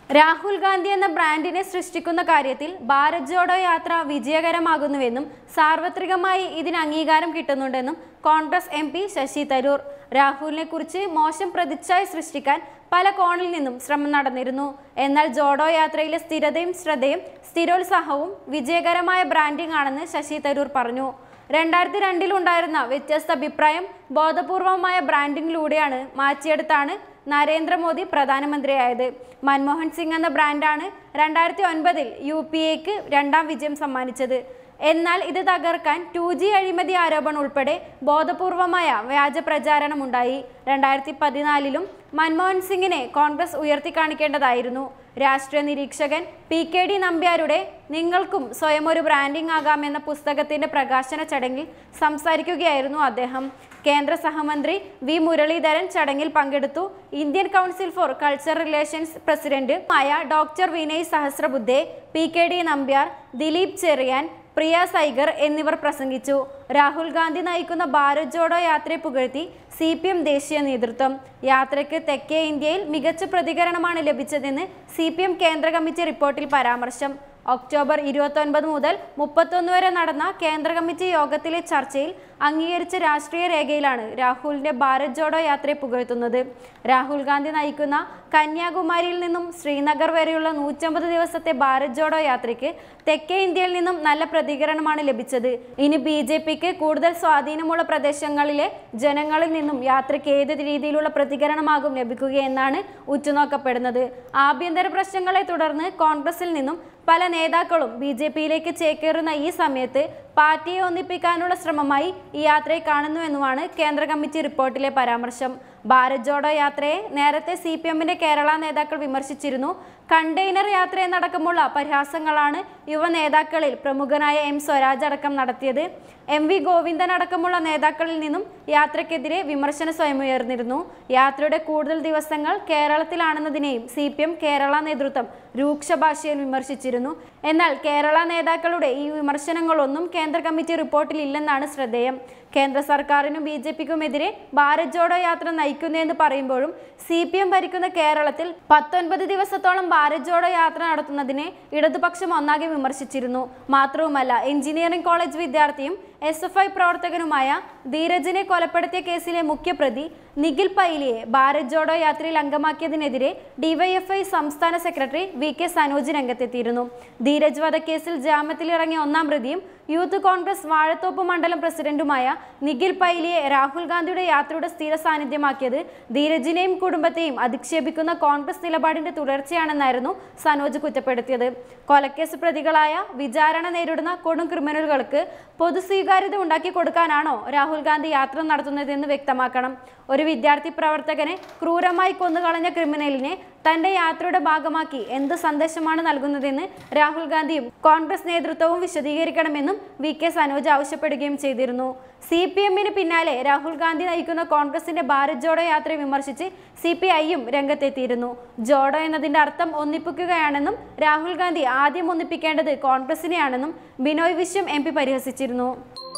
രാഹുൽ ഗാന്ധി എന്ന ബ്രാൻഡിനെ സൃഷ്ടിക്കുന്ന കാര്യത്തിൽ ഭാരത് ജോഡോ യാത്ര വിജയകരമാകുന്നുവെന്നും സാർവത്രികമായി ഇതിന് അംഗീകാരം കിട്ടുന്നുണ്ടെന്നും കോൺഗ്രസ് എം പി ശശി തരൂർ രാഹുലിനെ കുറിച്ച് മോശം പ്രതിച്ഛായ സൃഷ്ടിക്കാൻ പല കോണിൽ നിന്നും ശ്രമം നടന്നിരുന്നു എന്നാൽ ജോഡോ യാത്രയിലെ സ്ഥിരതയും ശ്രദ്ധയും സ്ഥിരോത്സാഹവും വിജയകരമായ ബ്രാൻഡിംഗ് ആണെന്ന് ശശി തരൂർ പറഞ്ഞു രണ്ടായിരത്തി രണ്ടിലുണ്ടായിരുന്ന വ്യത്യസ്ത അഭിപ്രായം ബോധപൂർവമായ ബ്രാൻഡിങ്ങിലൂടെയാണ് മാറ്റിയെടുത്താണ് നരേന്ദ്രമോദി പ്രധാനമന്ത്രിയായത് മൻമോഹൻ സിംഗ് എന്ന ബ്രാൻഡാണ് രണ്ടായിരത്തി ഒൻപതിൽ യു പി എക്ക് രണ്ടാം വിജയം സമ്മാനിച്ചത് എന്നാൽ ഇത് തകർക്കാൻ ടു ജി അഴിമതി ആരോപണം ഉൾപ്പെടെ ബോധപൂർവമായ വ്യാജ പ്രചാരണമുണ്ടായി രണ്ടായിരത്തി പതിനാലിലും മൻമോഹൻ സിംഗിനെ കോൺഗ്രസ് ഉയർത്തി കാണിക്കേണ്ടതായിരുന്നു രാഷ്ട്രീയ നിരീക്ഷകൻ പി കെ ഡി നമ്പ്യാരുടെ നിങ്ങൾക്കും സ്വയം ഒരു ബ്രാൻഡിംഗ് ആകാമെന്ന പുസ്തകത്തിന്റെ പ്രകാശന ചടങ്ങിൽ സംസാരിക്കുകയായിരുന്നു അദ്ദേഹം കേന്ദ്ര സഹമന്ത്രി വി മുരളീധരൻ ചടങ്ങിൽ പങ്കെടുത്തു Indian council for culture relations president ആയ doctor Vinay Sahasrabuddhe P K D Nambiar Dileep Cherian Priya Saigar എന്നിവർ പ്രസംഗിച്ചു രാഹുൽ ഗാന്ധി നയിക്കുന്ന ഭാരത് ജോഡോ യാത്രയെ പുകഴ്ത്തി സി പി എം ദേശീയ നേതൃത്വം യാത്രയ്ക്ക് തെക്കേ ഇന്ത്യയിൽ മികച്ച പ്രതികരണമാണ് ലഭിച്ചതെന്ന് സി പി എം കേന്ദ്ര കമ്മിറ്റി റിപ്പോർട്ടിൽ പരാമർശം ഒക്ടോബർ ഇരുപത്തൊൻപത് മുതൽ മുപ്പത്തൊന്ന് വരെ നടന്ന കേന്ദ്ര കമ്മിറ്റി യോഗത്തിലെ ചർച്ചയിൽ അംഗീകരിച്ച രാഷ്ട്രീയ രേഖയിലാണ് രാഹുലിന്റെ ഭാരത് ജോഡോ യാത്രയെ പുകഴ്ത്തുന്നത് രാഹുൽ ഗാന്ധി നയിക്കുന്ന കന്യാകുമാരിയിൽ നിന്നും ശ്രീനഗർ വരെയുള്ള നൂറ്റമ്പത് ദിവസത്തെ ഭാരത് ജോഡോ യാത്രയ്ക്ക് തെക്കേ ഇന്ത്യയിൽ നിന്നും നല്ല പ്രതികരണമാണ് ലഭിച്ചത് ഇനി ബി ജെ പിക്ക് കൂടുതൽ സ്വാധീനമുള്ള പ്രദേശങ്ങളിലെ ജനങ്ങളിൽ നിന്നും യാത്രയ്ക്ക് ഏത് രീതിയിലുള്ള പ്രതികരണമാകും ലഭിക്കുകയെന്നാണ് ഉറ്റുനോക്കപ്പെടുന്നത് ആഭ്യന്തര പ്രശ്നങ്ങളെ തുടർന്ന് കോൺഗ്രസിൽ നിന്നും പല നേതാക്കളും ബി ജെ പിയിലേക്ക് ചേക്കേറുന്ന ഈ സമയത്ത് പാർട്ടിയെ ഒന്നിപ്പിക്കാനുള്ള ശ്രമമായി ഈ യാത്രയെ കാണുന്നുവെന്നുമാണ് കേന്ദ്ര കമ്മിറ്റി റിപ്പോർട്ടിലെ പരാമർശം ഭാരത് ജോഡോ യാത്രയെ നേരത്തെ സി പി എമ്മിന്റെ കേരള നേതാക്കൾ വിമർശിച്ചിരുന്നു കണ്ടെയ്നർ യാത്രയെന്നടക്കമുള്ള പരിഹാസങ്ങളാണ് യുവ നേതാക്കളിൽ പ്രമുഖനായ എം സ്വരാജ് അടക്കം നടത്തിയത് എം വി ഗോവിന്ദൻ അടക്കമുള്ള നേതാക്കളിൽ നിന്നും യാത്രയ്ക്കെതിരെ വിമർശന സ്വയം ഉയർന്നിരുന്നു യാത്രയുടെ കൂടുതൽ ദിവസങ്ങൾ കേരളത്തിലാണെന്നതിനെയും സി പി എം കേരള നേതൃത്വം രൂക്ഷ ഭാഷയിൽ വിമർശിച്ചിരുന്നു എന്നാൽ കേരള നേതാക്കളുടെ ഈ വിമർശനങ്ങളൊന്നും കേന്ദ്ര കമ്മിറ്റി റിപ്പോർട്ടിൽ ഇല്ലെന്നാണ് ശ്രദ്ധേയം കേന്ദ്ര സർക്കാരിനും ബി ജെ പിക്കുമെതിരെ ഭാരത് ജോഡോ യാത്ര നയിക്കുന്നതെന്ന് പറയുമ്പോഴും സി പി എം ഭരിക്കുന്ന കേരളത്തിൽ പത്തൊൻപത് ദിവസത്തോളം ഭാരത് ജോഡോ യാത്ര നടത്തുന്നതിനെ ഇടതുപക്ഷം ഒന്നാകെ വിമർശിച്ചിരുന്നു മാത്രവുമല്ല എഞ്ചിനീയറിംഗ് കോളേജ് വിദ്യാർത്ഥിയും എസ് എഫ് ഐ പ്രവർത്തകനുമായ ധീരജിനെ കൊലപ്പെടുത്തിയ കേസിലെ മുഖ്യപ്രതി നിഖിൽ പൈലിയെ ഭാരത് ജോഡോ യാത്രയിൽ അംഗമാക്കിയതിനെതിരെ ഡിവൈഎഫ്ഐ സംസ്ഥാന സെക്രട്ടറി വി കെ സനോജ് രംഗത്തെത്തിയിരുന്നു ധീരജ് വധക്കേസിൽ ജാമ്യത്തിലിറങ്ങിയ ഒന്നാം പ്രതിയും യൂത്ത് കോൺഗ്രസ് വാഴത്തോപ്പ് മണ്ഡലം പ്രസിഡന്റുമായ നിഖിൽ പൈലിയെ രാഹുൽ ഗാന്ധിയുടെ യാത്രയുടെ സ്ഥിര സാന്നിധ്യമാക്കിയത് ധീരജിനെയും കുടുംബത്തെയും അധിക്ഷേപിക്കുന്ന കോൺഗ്രസ് നിലപാടിന്റെ തുടർച്ചയാണെന്നായിരുന്നു സനോജ് കുറ്റപ്പെടുത്തിയത് കൊലക്കേസ് പ്രതികളായ വിചാരണ നേരിടുന്ന കൊടും ക്രിമിനലുകൾക്ക് പൊതു സ്വീകാര്യത ഉണ്ടാക്കി കൊടുക്കാനാണോ രാഹുൽ ഗാന്ധി യാത്ര നടത്തുന്നതെന്ന് വ്യക്തമാക്കണം ഒരു വിദ്യാർത്ഥി പ്രവർത്തകനെ ക്രൂരമായി കൊന്നുകളഞ്ഞ ക്രിമിനലിനെ തന്റെ യാത്രയുടെ ഭാഗമാക്കി എന്ത് സന്ദേശമാണ് നൽകുന്നതെന്ന് രാഹുൽ ഗാന്ധിയും കോൺഗ്രസ് നേതൃത്വവും വിശദീകരിക്കണമെന്നും വി കെ സനോജ് ആവശ്യപ്പെടുകയും ചെയ്തിരുന്നു സി പി എമ്മിന് പിന്നാലെ രാഹുൽ ഗാന്ധി നയിക്കുന്ന കോൺഗ്രസിന്റെ ഭാരത് ജോഡോ യാത്രയെ വിമർശിച്ച് സി പി ഐയും രംഗത്തെത്തിയിരുന്നു ജോഡോ എന്നതിന്റെ അർത്ഥം ഒന്നിപ്പിക്കുകയാണെന്നും രാഹുൽ ഗാന്ധി ആദ്യം ഒന്നിപ്പിക്കേണ്ടത് കോൺഗ്രസിനെയാണെന്നും ബിനോയ് വിശ്വം എം പി പരിഹസിച്ചിരുന്നു